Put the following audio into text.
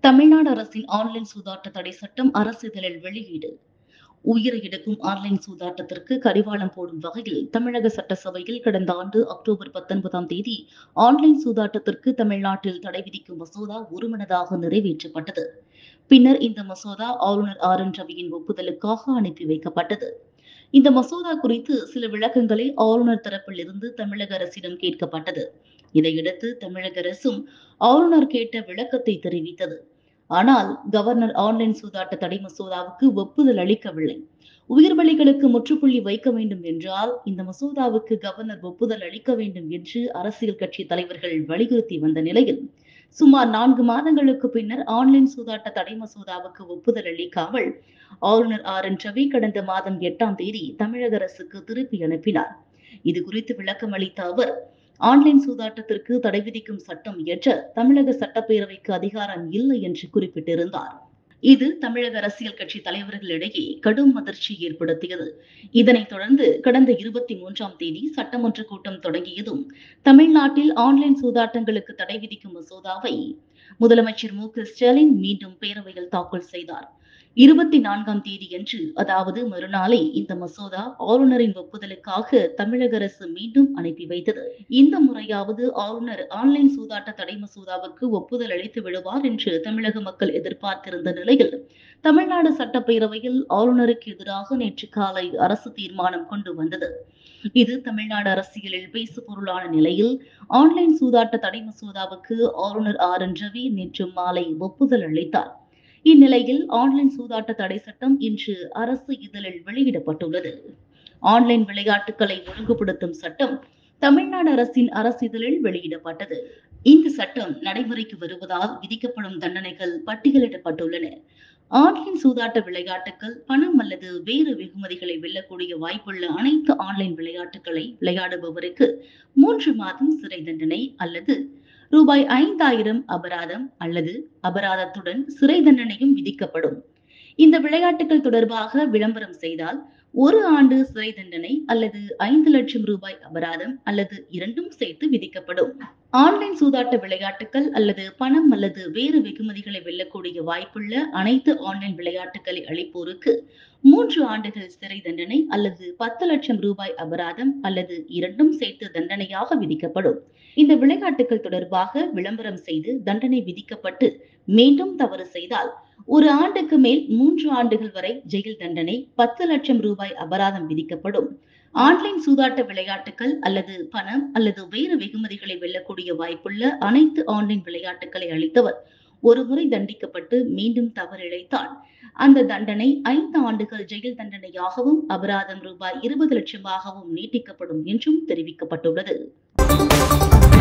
தமிழ்நாடு அரசின் ஆன்லைன் சூதாட்ட தடை சட்டம் அரசிதழில் வெளியீடு உயிரை எடுக்கும் ஆன்லைன் சூதாட்டத்திற்கு கடிவாளம் போடும் வகையில் தமிழக சட்டசபையில் கடந்த ஆண்டு அக்டோபர் பத்தொன்பதாம் தேதி ஆன்லைன் சூதாட்டத்திற்கு தமிழ்நாட்டில் தடை விதிக்கும் மசோதா ஒருமனதாக நிறைவேற்றப்பட்டது பின்னர் இந்த மசோதா ஆளுநர் ஆர் என் ரவியின் ஒப்புதலுக்காக அனுப்பி வைக்கப்பட்டது இந்த மசோதா குறித்து சில விளக்கங்களை ஆளுநர் தரப்பில் இருந்து தமிழக அரசிடம் கேட்கப்பட்டது இதையடுத்து தமிழக அரசும் ஆளுநர் கேட்ட விளக்கத்தை தெரிவித்தது ஆனால் கவர்னர் ஆன்லைன் சூதாட்ட தடை மசோதாவுக்கு ஒப்புதல் அளிக்கவில்லை உயிர் பலிகளுக்கு முற்றுப்புள்ளி வைக்க வேண்டும் என்றால் இந்த மசோதாவுக்கு கவர்னர் ஒப்புதல் அளிக்க வேண்டும் என்று அரசியல் கட்சி தலைவர்கள் வலியுறுத்தி வந்த நிலையில் சுமார் நான்கு மாதங்களுக்கு பின்னர் ஆன்லைன் சூதாட்ட தடை மசோதாவுக்கு ஒப்புதல் அளிக்காமல் ஆளுநர் ஆர் என் ரவி கடந்த மாதம் எட்டாம் தேதி தமிழக அரசுக்கு திருப்பி அனுப்பினார் இது குறித்து விளக்கம் அளித்த அவர் ஆன்லைன் சூதாட்டத்திற்கு தடை விதிக்கும் சட்டம் இயற்ற தமிழக சட்டப்பேரவைக்கு அதிகாரம் இல்லை என்று குறிப்பிட்டிருந்தார் இது தமிழக அரசியல் கட்சி தலைவர்களிடையே கடும் அதிர்ச்சி ஏற்படுத்தியது இதனைத் தொடர்ந்து கடந்த இருபத்தி மூன்றாம் தேதி சட்டமன்ற கூட்டம் தொடங்கியதும் தமிழ்நாட்டில் ஆன்லைன் சூதாட்டங்களுக்கு தடை விதிக்கும் மசோதாவை முதலமைச்சர் மு க ஸ்டாலின் மீண்டும் பேரவையில் தாக்கல் செய்தார் இருபத்தி நான்காம் தேதியன்று அதாவது மறுநாளே இந்த மசோதா ஆளுநரின் ஒப்புதலுக்காக தமிழக அரசு மீண்டும் அனுப்பி வைத்தது இந்த முறையாவது ஆளுநர் ஆன்லைன் சூதாட்ட தடை மசோதாவுக்கு ஒப்புதல் அளித்து விடுவார் என்று தமிழக மக்கள் எதிர்பார்த்திருந்த நிலையில் தமிழ்நாடு சட்டப்பேரவையில் ஆளுநருக்கு எதிராக நேற்று காலை அரசு தீர்மானம் கொண்டு வந்தது இது தமிழ்நாடு அரசியலில் பேசு பொருளான நிலையில் ஆன்லைன் சூதாட்ட தடை மசோதாவுக்கு ஆளுநர் ஆர் என் ரவி நேற்று மாலை ஒப்புதல் அளித்தார் இந்நிலையில் ஆன்லைன் சூதாட்ட தடை சட்டம் இன்று அரசு இதழில் வெளியிடப்பட்டுள்ளது ஆன்லைன் விளையாட்டுகளை ஒழுங்குபடுத்தும் சட்டம் தமிழ்நாடு அரசின் அரசிதழில் வெளியிடப்பட்டது இந்த சட்டம் நடைமுறைக்கு வருவதால் விதிக்கப்படும் தண்டனைகள் பட்டியலிடப்பட்டுள்ளன ஆன்லைன் சூதாட்ட விளையாட்டுகள் பணம் அல்லது வேறு வெகுமதிகளை வெல்லக்கூடிய வாய்ப்புள்ள அனைத்து ஆன்லைன் விளையாட்டுகளை விளையாடுபவருக்கு மூன்று மாதம் சிறை தண்டனை அல்லது ரூபாய் ஐந்தாயிரம் அபராதம் அல்லது அபராதத்துடன் சிறை தண்டனையும் விதிக்கப்படும் இந்த விளையாட்டுகள் தொடர்பாக விளம்பரம் செய்தால் ஒரு ஆண்டு சிறை தண்டனை அல்லது ஐந்து லட்சம் ரூபாய் அபராதம் அல்லது இரண்டும் சேர்த்து விதிக்கப்படும் ஆன்லைன் சூதாட்ட விளையாட்டுகள் அல்லது பணம் அல்லது வேறு வெகுமதிகளை வெல்லக்கூடிய வாய்ப்புள்ள அனைத்து ஆன்லைன் விளையாட்டுகளை அளிப்போருக்கு மூன்று ஆண்டுகள் சிறை தண்டனை அல்லது பத்து லட்சம் ரூபாய் அபராதம் அல்லது இரண்டும் சேர்த்து தண்டனையாக விதிக்கப்படும் இந்த விளையாட்டுகள் தொடர்பாக விளம்பரம் செய்து தண்டனை விதிக்கப்பட்டு மீண்டும் தவறு செய்தால் ஒரு ஆண்டுக்கு மேல் மூன்று ஆண்டுகள் வரை ஜெயில் தண்டனை பத்து லட்சம் ரூபாய் அபராதம் விதிக்கப்படும் ஆன்லைன் சூதாட்ட விளையாட்டுகள் அல்லது பணம் அல்லது வேறு வெகுமதிகளை வெல்லக்கூடிய வாய்ப்புள்ள அனைத்து ஆன்லைன் விளையாட்டுகளை அளித்தவர் ஒரு முறை தண்டிக்கப்பட்டு மீண்டும் தவறிழைத்தால் அந்த தண்டனை ஐந்து ஆண்டுகள் ஜெயில் தண்டனையாகவும் அபராதம் ரூபாய் இருபது லட்சமாகவும் நீட்டிக்கப்படும் என்றும் தெரிவிக்கப்பட்டுள்ளது